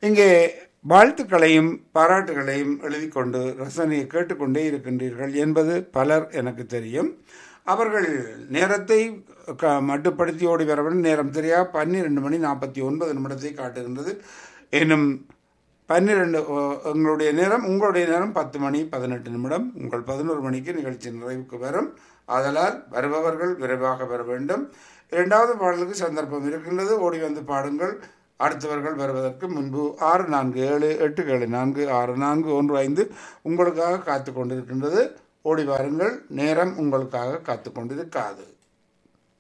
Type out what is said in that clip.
இங்கே வாழ்த்துக்களையும் பாராட்டுகளையும் எழுதி கொண்டு ரசனையை கேட்டுக்கொண்டே இருக்கின்றீர்கள் என்பது பலர் எனக்கு தெரியும் அவர்கள் நேரத்தை க- மட்டுப்படுத்தி ஓடி வர வேண்டும் நேரம் சரியா பன்னிரெண்டு மணி நாற்பத்தி ஒன்பது நிமிடத்தை காட்டுகின்றது இன்னும் பன்னிரெண்டு ஓ- எங்களுடைய நேரம் உங்களுடைய நேரம் பத்து மணி பதினெட்டு நிமிடம் உங்கள் பதினோரு மணிக்கு நிகழ்ச்சி நிறைவுக்கு வரும் ஆதலால் வருபவர்கள் விரைவாக வர வேண்டும் இரண்டாவது பாடலுக்கு சந்தர்ப்பம் இருக்கின்றது ஓடி வந்து பாடுங்கள் அடுத்தவர்கள் வருவதற்கு முன்பு ஆறு நான்கு ஏழு எட்டு ஏழு நான்கு ஆறு நான்கு ஒன்று ஐந்து உங்களுக்காக காத்து கொண்டிருக்கின்றது ஓடி வாருங்கள் நேரம் உங்களுக்காக காத்து கொண்டிருக்காது